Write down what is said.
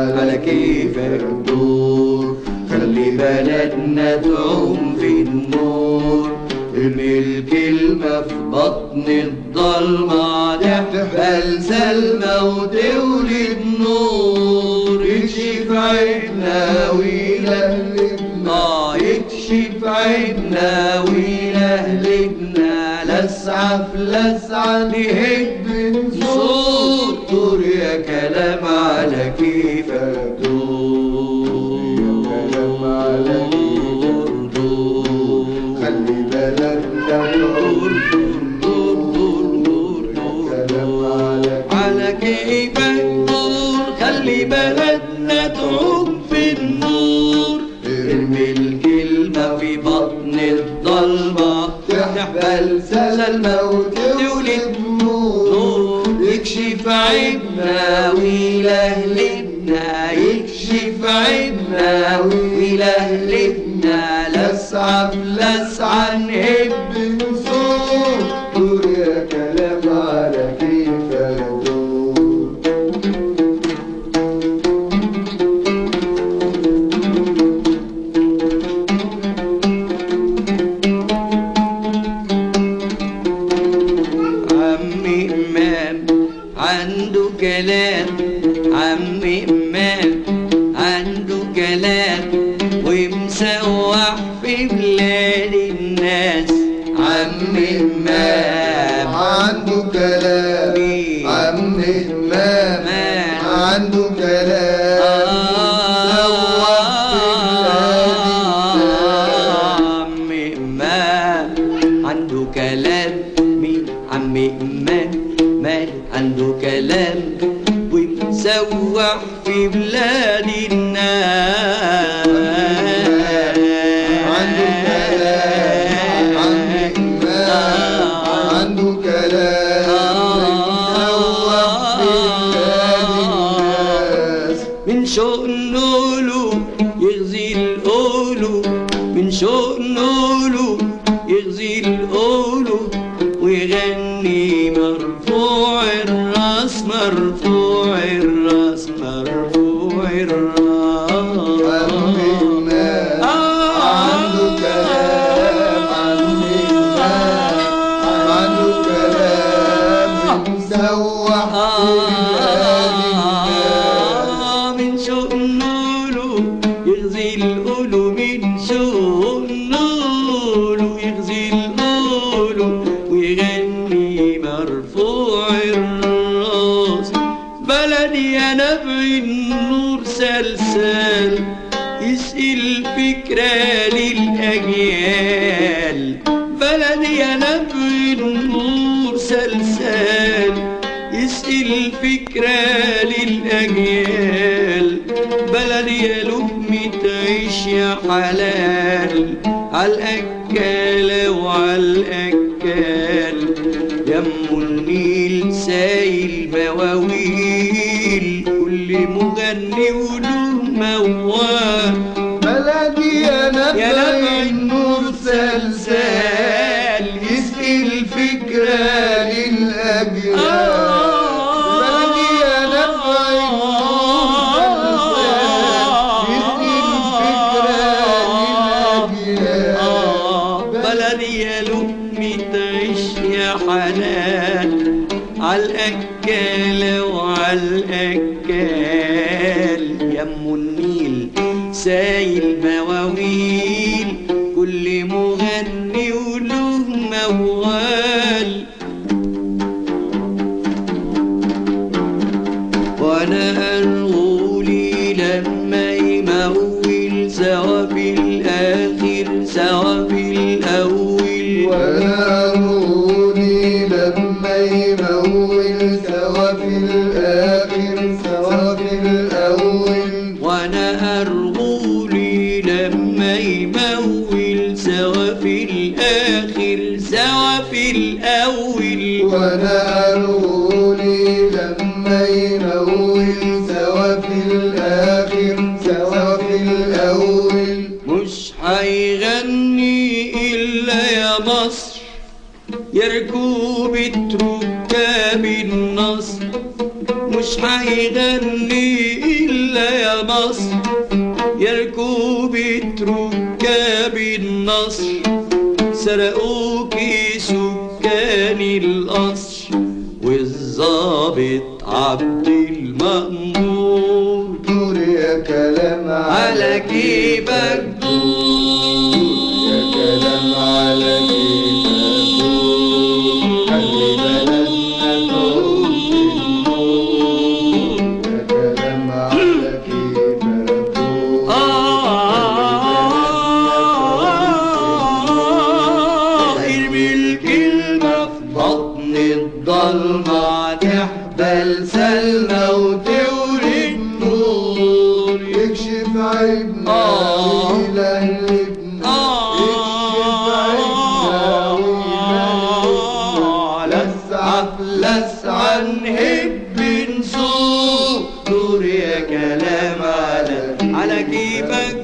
على كيفك دور خلي بلدنا تعوم في النور ارمي الكلمة في بطن الضلمة تحبل سلمى وتولد نور يكشف عيننا ويلهلبنا يكشف عيننا ويلهلبنا لسعة في لسعة نهد صوت دور يا كلام على كيفك دور كلام على دور دور خلي بلدنا دور دور دور دور دور كلام على على كيفك دور خلي بلدنا تعوم في النور ارمي الكلمة في بطن الضلمة تحبل سلمى وتولد نور يكشف عيبنا ويلهلبنا يكشف عيبنا ويلهلبنا لسعة بلسعة نهب نصور دور يا كلام على كيفك دور عمي إمام عنده كلام عمي إمام عنده كلام ومسوح في بلاد الناس عمي إمام عنده كلام عم إمام عنده كلام عمي إمام عنده كلام مين عمي إمام مال عنده كلام ومسوح في بلاد الناس عنده كلام عم إمام عنده كلام مسوح في بلاد الناس من شوق نقوله يغزي القوله من شوق نقوله يغزي القوله ويغني مرفوع الراس مرفوع الراس مرفوع الراس عم إمام عنده كلام عم إمام عنده كلام مسوح في بلاد الناس من شوق نقوله يغزي القوله من شوق نقوله يغزي القوله ويغني مرفوع الراس بلدي يا نبع النور سلسال يسقي الفكرة للأجيال بلدي يا نبع النور سلسال يسقي الفكرة للأجيال بلدي يا لقمة عيش يا حلال عالأكالة وعالأكال يم النيل سايل مواويل كل مغني وله موال بلدي يا يا نبع نبع النور سلسال يسقي الفكرة للأجيال بلدي يا نبع النور سلسال يسقي الفكرة للأجيال بلدي يا لقمة عيش يا حنان عالأكالة وعالأكال يم النيل سايل مواويل كل مغني وله موال وانا ارغولي لما يمول سوا في الاخر سوا في الاول وانا أروني لما يمول سوا في الآخر سوا في الأول وانا ارغولي لما يمول سوا في الاخر سوا في الاول وانا أروني لما يمول سوا في الآخر سوا في الأول مش هيغني الا يا مصر يا ركوبة ركاب النصر مش هيغني إلا يا مصر يا ركوبة ركاب النصر سرقوكي سكان القصر والظابط عبد المأمور دور يا كلام على كيفك دور يا كلام على كيفك خلي بلدنا تعود النور يا كلام على كيفك آه ارمي الكلمة في بطن الضلمة تحبل سلمى وتولد نور يكشف عيبنا آه. ويلهلبنا يكشف عيبنا ويلهلبنا لسعة لسعة نحب نزور دور يا كلام على على كيفك